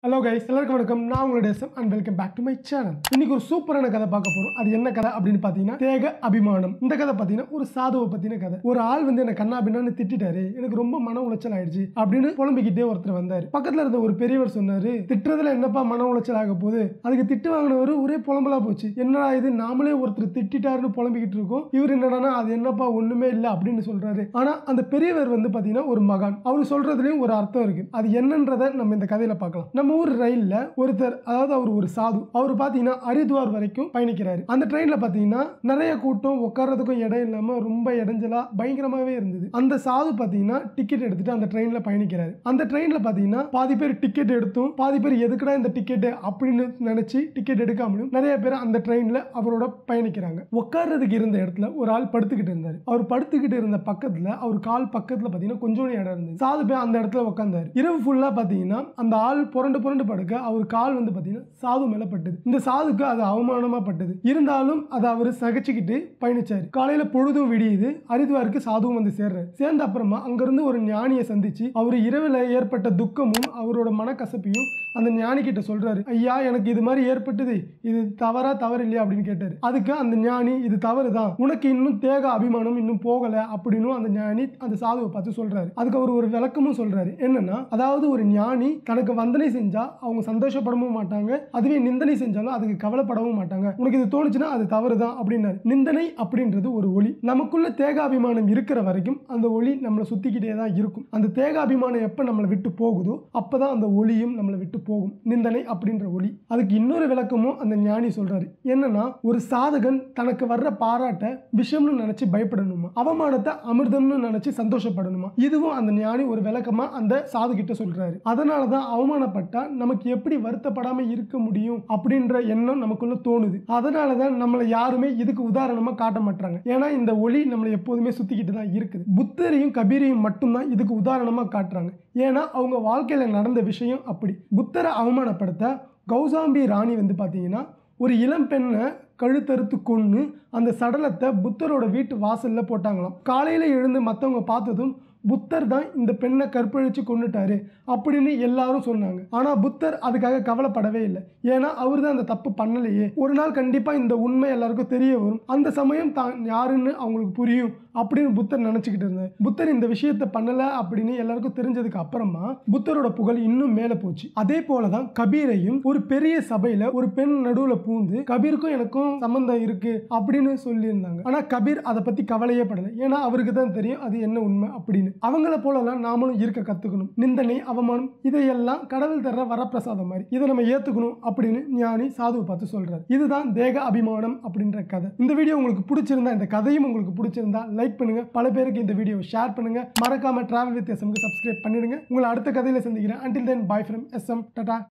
hello guys எல்லாருக்கும் வணக்கம் நான் உங்களுடைய SM and welcome back to my channel இன்னைக்கு ஒரு சூப்பரான கதை பார்க்க போறோம் அது என்ன கதை அப்படின்னு பார்த்தீங்கன்னா தேக அபிமானம் இந்த கதை பார்த்தீங்கன்னா ஒரு சாதுவை பத்தின கதை ஒரு ஆள் வந்து என்ன கண்ணா பின்னான்னு திட்டிட்டாரு எனக்கு ரொம்ப மன உளைச்சல் ஆயிடுச்சு அப்படின்னு புலம்பிக்கிட்டே ஒருத்தர் வந்தார் பக்கத்துல இருந்த ஒரு பெரியவர் சொன்னாரு திட்டுறதுல என்னப்பா மன உளைச்சல் ஆக போகுது அதுக்கு திட்டு வாங்கினவர் ஒரே புலம்பலா போச்சு என்னடா இது நாமளே ஒருத்தர் திட்டிட்டாருன்னு புலம்பிக்கிட்டு இருக்கோம் இவர் என்னடானா அது என்னப்பா ஒண்ணுமே இல்லை அப்படின்னு சொல்றாரு ஆனா அந்த பெரியவர் வந்து பாத்தீங்கன்னா ஒரு மகான் அவர் சொல்றதுலயும் ஒரு அர்த்தம் இருக்கு அது என்னன்றதை நம்ம இந்த கதையில பார்க்கலாம் நம்ம ஊர் ரயில்ல ஒருத்தர் அதாவது அவர் ஒரு சாது அவர் பாத்தீங்கன்னா ஹரித்வார் வரைக்கும் பயணிக்கிறாரு அந்த ட்ரெயின்ல பாத்தீங்கன்னா நிறைய கூட்டம் உட்கார்றதுக்கும் இடம் இல்லாம ரொம்ப இடைஞ்சலா பயங்கரமாவே இருந்தது அந்த சாது பாத்தீங்கன்னா டிக்கெட் எடுத்துட்டு அந்த ட்ரெயின்ல பயணிக்கிறாரு அந்த ட்ரெயின்ல பாத்தீங்கன்னா பாதி பேர் டிக்கெட் எடுத்தும் பாதி பேர் எதுக்குடா இந்த டிக்கெட் அப்படின்னு நினைச்சு டிக்கெட் எடுக்காமலும் நிறைய பேர் அந்த ட்ரெயின்ல அவரோட பயணிக்கிறாங்க உட்கார்றதுக்கு இருந்த இடத்துல ஒரு ஆள் படுத்துக்கிட்டு இருந்தாரு அவர் படுத்துக்கிட்டு இருந்த பக்கத்துல அவர் கால் பக்கத்துல பாத்தீங்கன்னா கொஞ்சோண்டு இடம் இருந்தது சாது போய் அந்த இடத்துல உட்காந்தாரு இரவு ஃபுல்லா பாத்தீங்கன்னா அந்த ஆள் புரண்டு புரண்டு படுக்க அவர் கால் வந்து பாத்தீங்கன்னா சாது மேல பட்டது இந்த சாதுக்கு அது அவமானமா பட்டது இருந்தாலும் அதை அவர் சகிச்சுக்கிட்டு பயணிச்சாரு காலையில பொழுதும் விடியுது ஹரித்வாருக்கு சாதுவும் வந்து சேர்றாரு சேர்ந்த அப்புறமா அங்கிருந்து ஒரு ஞானியை சந்திச்சு அவர் இரவுல ஏற்பட்ட துக்கமும் அவரோட மனக்கசப்பையும் அந்த ஞானி கிட்ட சொல்றாரு ஐயா எனக்கு இது மாதிரி ஏற்பட்டது இது தவறா தவறு இல்லையா அப்படின்னு கேட்டாரு அதுக்கு அந்த ஞானி இது தவறுதான் உனக்கு இன்னும் தேக அபிமானம் இன்னும் போகல அப்படின்னு அந்த ஞானி அந்த சாதுவை பார்த்து சொல்றாரு அதுக்கு அவர் ஒரு விளக்கமும் சொல்றாரு என்னன்னா அதாவது ஒரு ஞானி தனக்கு வந்தனை செஞ்சா அவங்க சந்தோஷப்படவும் மாட்டாங்க அதுவே நிந்தனை செஞ்சாலும் அதுக்கு கவலைப்படவும் மாட்டாங்க உனக்கு இது தோணுச்சுன்னா அது தவறு தான் அப்படின்னாரு நிந்தனை அப்படின்றது ஒரு ஒளி நமக்குள்ள தேகாபிமானம் இருக்கிற வரைக்கும் அந்த ஒளி நம்மளை சுத்திக்கிட்டே தான் இருக்கும் அந்த தேகாபிமானம் எப்ப நம்மளை விட்டு போகுதோ அப்பதான் அந்த ஒளியும் நம்மளை விட்டு போகும் நிந்தனை அப்படின்ற ஒளி அதுக்கு இன்னொரு விளக்கமும் அந்த ஞானி சொல்றாரு என்னன்னா ஒரு சாதகன் தனக்கு வர்ற பாராட்ட விஷம்னு நினைச்சு பயப்படணுமா அவமானத்தை அமிர்தம்னு நினைச்சு சந்தோஷப்படணுமா இதுவும் அந்த ஞானி ஒரு விளக்கமா அந்த சாது கிட்ட சொல்றாரு அதனாலதான் அவமானப்பட்டா நமக்கு எப்படி வருத்தப்படாம இருக்க முடியும் அப்படின்ற எண்ணம் நமக்குள்ள தோணுது அதனாலதான் நம்மளை யாருமே இதுக்கு உதாரணமா காட்ட மாட்டாங்க ஏன்னா இந்த ஒளி நம்மளை எப்போதுமே சுத்திக்கிட்டு தான் இருக்குது புத்தரையும் கபீரையும் மட்டும்தான் இதுக்கு உதாரணமா காட்டுறாங்க ஏன்னா அவங்க வாழ்க்கையில நடந்த விஷயம் அப்படி புத்தரை அவமானப்படுத்த கௌசாம்பி ராணி வந்து பார்த்தீங்கன்னா ஒரு இளம் பெண்ணை கழுத்தறுத்து கொன்று அந்த சடலத்தை புத்தரோட வீட்டு வாசல்ல போட்டாங்களாம் காலையில எழுந்து மற்றவங்க பார்த்ததும் புத்தர் தான் இந்த பெண்ணை கற்பழிச்சு கொண்டுட்டாரு அப்படின்னு எல்லாரும் சொன்னாங்க ஆனா புத்தர் அதுக்காக கவலைப்படவே இல்லை ஏன்னா அவர் தான் அந்த தப்பு பண்ணலையே ஒரு நாள் கண்டிப்பா இந்த உண்மை எல்லாருக்கும் தெரிய வரும் அந்த சமயம் தான் யாருன்னு அவங்களுக்கு புரியும் அப்படின்னு புத்தர் நினைச்சுக்கிட்டு இருந்தார் புத்தர் இந்த விஷயத்தை பண்ணல அப்படின்னு எல்லாருக்கும் தெரிஞ்சதுக்கு அப்புறமா புத்தரோட புகழ் இன்னும் மேல போச்சு அதே போலதான் கபீரையும் ஒரு பெரிய சபையில ஒரு பெண் நடுவுல பூந்து கபீருக்கும் எனக்கும் சம்பந்தம் இருக்கு அப்படின்னு சொல்லியிருந்தாங்க ஆனா கபீர் அதை பத்தி கவலையே படல ஏன்னா அவருக்கு தான் தெரியும் அது என்ன உண்மை அப்படின்னு அவங்கள போலலாம் நாமளும் இருக்க கத்துக்கணும் நிந்தனை அவமானம் இதையெல்லாம் கடவுள் தர்ற வரப்பிரசாதம் மாதிரி இதை நம்ம ஏத்துக்கணும் அப்படின்னு ஞானி சாதுவை பார்த்து சொல்றாரு இதுதான் தேக அபிமானம் அப்படின்ற கதை இந்த வீடியோ உங்களுக்கு பிடிச்சிருந்தா இந்த கதையும் உங்களுக்கு பிடிச்சிருந்தா லைக் பண்ணுங்க பல பேருக்கு இந்த வீடியோ ஷேர் பண்ணுங்க மறக்காம டிராவல் வித் எஸ்எம்க்கு சப்ஸ்கிரைப் பண்ணிடுங்க உங்களை அடுத்த கதையில சந்திக்கிறேன் until then bye from SM Tata